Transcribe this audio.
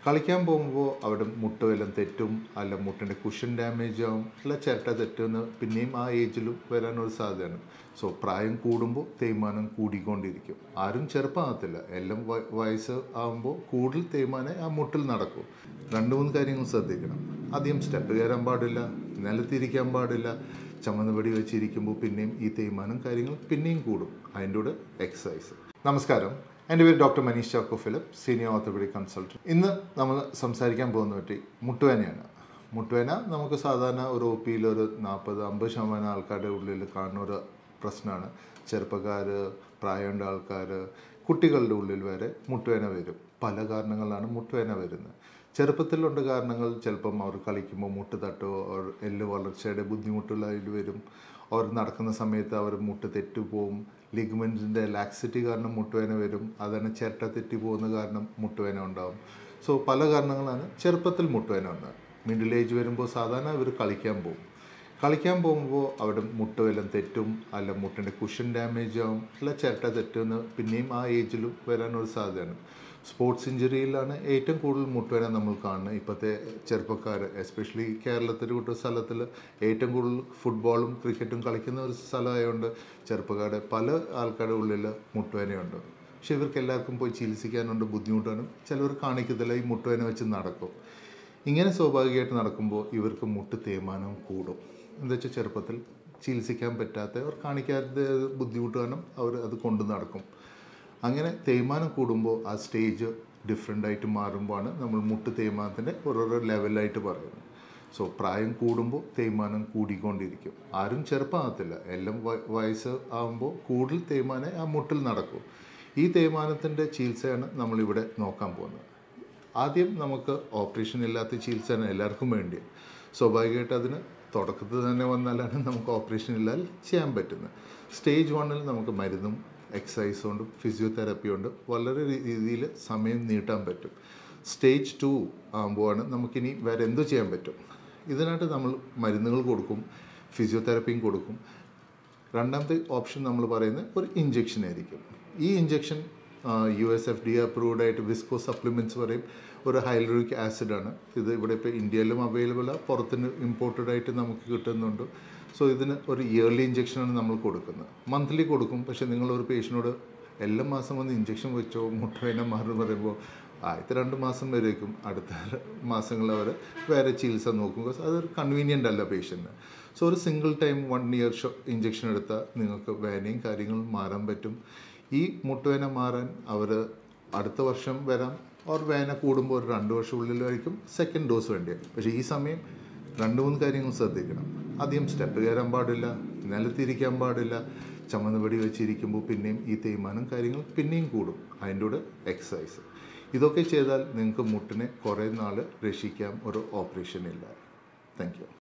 കളിക്കാൻ പോകുമ്പോൾ അവിടെ മുട്ട് വല്ലതും തെറ്റും അല്ല മുട്ടിൻ്റെ കുഷൻ ഡാമേജ് ആവും അല്ല ചിരട്ട തെറ്റുമെന്ന് പിന്നെയും ആ ഏജിലും വരാനൊരു സാധ്യതയാണ് സോ പ്രായം കൂടുമ്പോൾ തേയ്മാനം കൂടിക്കൊണ്ടിരിക്കും ആരും ചെറുപ്പമാകത്തില്ല എല്ലാം വ- വയസ്സ് ആകുമ്പോൾ കൂടുതൽ തേയ്മാനം ആ മുട്ടിൽ നടക്കും രണ്ട് മൂന്ന് കാര്യങ്ങൾ ശ്രദ്ധിക്കണം ആദ്യം സ്റ്റെപ്പ് കയറാൻ പാടില്ല നിലത്തിരിക്കാൻ പാടില്ല ചമന്നുപടി വെച്ചിരിക്കുമ്പോൾ പിന്നെയും ഈ തേയ്മാനം കാര്യങ്ങൾ പിന്നെയും കൂടും അതിൻ്റെ കൂടെ എക്സസൈസ് നമസ്കാരം എൻ്റെ പേര് doctor Manish Chacko Philip senior orthopaedic consultant ഇന്ന് നമ്മൾ സംസാരിക്കാൻ പോകുന്ന പറ്റി മുട്ടുവേനയാണ് മുട്ടുവേന നമുക്ക് സാധാരണ ഒരു ഒ പിയിൽ ഒരു നാൽപ്പത് അമ്പത് ശതമാനം ആൾക്കാരുടെ ഉള്ളിൽ കാണുന്ന ഒരു പ്രശ്നമാണ് ചെറുപ്പക്കാർ പ്രായമുള്ള ആൾക്കാർ കുട്ടികളുടെ ഉള്ളിൽ വരെ മുട്ടുവേന വരും പല കാരണങ്ങളാണ് മുട്ടുവേന വരുന്നത് ചെറുപ്പത്തിലുണ്ട് കാരണങ്ങൾ ചിലപ്പം അവർ കളിക്കുമ്പോൾ മുട്ട് തട്ടോ അവർ എല്ല് വളർച്ചയുടെ ബുദ്ധിമുട്ടുള്ള അതിൽ വരും അവർ നടക്കുന്ന സമയത്ത് അവർ മുട്ട് തെറ്റുപോകും ലിഗ്മെൻറ്റിൻ്റെ ലാക്സിറ്റി കാരണം മുട്ടുവേന വരും അതാണ് ചിരട്ട തെറ്റി പോകുന്ന കാരണം മുട്ടുവേന ഉണ്ടാവും സോ പല കാരണങ്ങളാണ് ചെറുപ്പത്തിൽ മുട്ടുവേന ഉണ്ടാകും മിഡിൽ ഏജ് വരുമ്പോൾ സാധാരണ ഇവർ കളിക്കാൻ പോകും കളിക്കാൻ പോകുമ്പോൾ അവിടെ മുട്ട് വല്ലതും തെറ്റും അല്ല മുട്ടിൻ്റെ കുഷൻ ഡാമേജ് ആവും അല്ല ചിരട്ട തെറ്റുമെന്ന് പിന്നെയും ആ ഏജിലും വരാനൊരു സാധ്യതയാണ് സ്പോർട്സ് ഇഞ്ചുറിയിലാണ് ഏറ്റവും കൂടുതൽ മുട്ടുവേന നമ്മൾ കാണുന്നത് ഇപ്പോഴത്തെ ചെറുപ്പക്കാർ എസ്പെഷ്യലി കേരളത്തിൽ കൂട്ട സ്ഥലത്തിൽ ഏറ്റവും കൂടുതൽ ഫുട്ബോളും ക്രിക്കറ്റും കളിക്കുന്ന ഒരു സ്ഥലമായതുകൊണ്ട് ചെറുപ്പക്കാരുടെ പല ആൾക്കാരുടെ ഉള്ളിൽ മുട്ടുവേനയുണ്ട് പക്ഷെ ഇവർക്ക് എല്ലാവർക്കും പോയി ചികിത്സിക്കാനുണ്ട് ബുദ്ധിമുട്ടാണ് ചിലവർ കാണിക്കത്തില്ല ഈ മുട്ടുവേന വെച്ച് നടക്കും ഇങ്ങനെ സ്വാഭാവികമായിട്ട് നടക്കുമ്പോൾ ഇവർക്ക് മുട്ട് തേയ്മാനം കൂടും എന്താ വെച്ചാൽ ചെറുപ്പത്തിൽ ചികിത്സിക്കാൻ പറ്റാത്ത അവർ കാണിക്കാത്ത ബുദ്ധിമുട്ട് കാരണം അവർ അത് കൊണ്ടു നടക്കും അങ്ങനെ തേയ്മാനം കൂടുമ്പോൾ ആ സ്റ്റേജ് ഡിഫറെൻ്റ് ആയിട്ട് മാറുമ്പോഴാണ് നമ്മൾ മുട്ട് തേയ്മാനത്തിൻ്റെ ഓരോരോ ലെവലായിട്ട് പറയുന്നത് സോ പ്രായം കൂടുമ്പോൾ തേയ്മാനം കൂടിക്കൊണ്ടിരിക്കും ആരും ചെറുപ്പമാകത്തില്ല എല്ലാം വ- വയസ്സ് ആകുമ്പോൾ കൂടുതൽ തേയ്മാനം ആ മുട്ടിൽ നടക്കും ഈ തേയ്മാനത്തിൻ്റെ ചികിത്സയാണ് നമ്മളിവിടെ നോക്കാൻ പോകുന്നത് ആദ്യം നമുക്ക് ഓപ്പറേഷൻ ഇല്ലാത്ത ചികിത്സയാണ് എല്ലാവർക്കും വേണ്ടി സ്വാഭാവികമായിട്ട് അതിന് തുടക്കത്തിൽ തന്നെ വന്നാലാണ് നമുക്ക് ഓപ്പറേഷൻ ഇല്ലാതെ ചെയ്യാൻ പറ്റുന്നത് സ്റ്റേജ് വണ്ണിൽ നമുക്ക് മരുന്നും എക്സസൈസ് കൊണ്ടും ഫിസിയോതെറാപ്പി കൊണ്ടും വളരെ രീതിയിൽ സമയം നീട്ടാൻ പറ്റും സ്റ്റേജ് ടു ആകുമ്പോഴാണ് നമുക്കിനി വേറെ എന്തു ചെയ്യാൻ പറ്റും ഇതിനായിട്ട് നമ്മൾ മരുന്നുകൾ കൊടുക്കും ഫിസിയോതെറാപ്പിയും കൊടുക്കും രണ്ടാമത്തെ ഓപ്ഷൻ നമ്മൾ പറയുന്നത് ഒരു ഇഞ്ചെക്ഷൻ ആയിരിക്കും ഈ injection U S F D approved ആയിട്ട് വിസ്കോ സപ്ലിമെൻറ്റ്സ് പറയും ഒരു ഹൈലറിക് ആസിഡാണ് ഇത് ഇവിടെ ഇപ്പോൾ ഇന്ത്യയിലും അവൈലബിൾ ആണ് പുറത്തുനിന്ന് ഇമ്പോർട്ടഡ് ആയിട്ട് നമുക്ക് കിട്ടുന്നുണ്ട് സോ ഇതിന് ഒരു ഇയർലി ഇഞ്ചെക്ഷനാണ് നമ്മൾ കൊടുക്കുന്നത് മന്ത്ലി കൊടുക്കും പക്ഷേ നിങ്ങളൊരു പേഷ്യനോട് എല്ലാ മാസം വന്ന് ഇഞ്ചെക്ഷൻ വെച്ചോ മുട്ടവേന മാറും പറയുമ്പോൾ ആദ്യത്തെ രണ്ട് മാസം വരേക്കും അടുത്ത മാസങ്ങൾ അവർ വേറെ ചികിത്സ നോക്കും ബിക്കോസ് അതൊരു കൺവീനിയൻ്റ് അല്ല പേഷ്യൻറ്റിന് സോ ഒരു single time one year shot injection എടുത്താൽ നിങ്ങൾക്ക് വേനയും കാര്യങ്ങളും മാറാൻ പറ്റും ഈ മുട്ടുവേന മാറാൻ അവർ അടുത്ത വർഷം വരാം ഓർ വേന കൂടുമ്പോൾ ഒരു രണ്ട് വർഷം ഉള്ളിലായിരിക്കും സെക്കൻഡ് ഡോസ് വേണ്ടി പക്ഷേ ഈ സമയം രണ്ട് മൂന്ന് കാര്യങ്ങൾ ശ്രദ്ധിക്കണം ആദ്യം സ്റ്റെപ്പ് കയറാൻ പാടില്ല നിലത്തിരിക്കാൻ പാടില്ല ചമന്നുപടി വെച്ചിരിക്കുമ്പോൾ പിന്നെയും ഈ തേയ്മാനം കാര്യങ്ങൾ പിന്നെയും കൂടും അതിൻ്റെ കൂടെ എക്സസൈസ് ഇതൊക്കെ ചെയ്താൽ നിങ്ങൾക്ക് മുട്ടിനെ കുറേ നാൾ രക്ഷിക്കാം ഒരു ഓപ്പറേഷൻ ഇല്ല താങ്ക് യു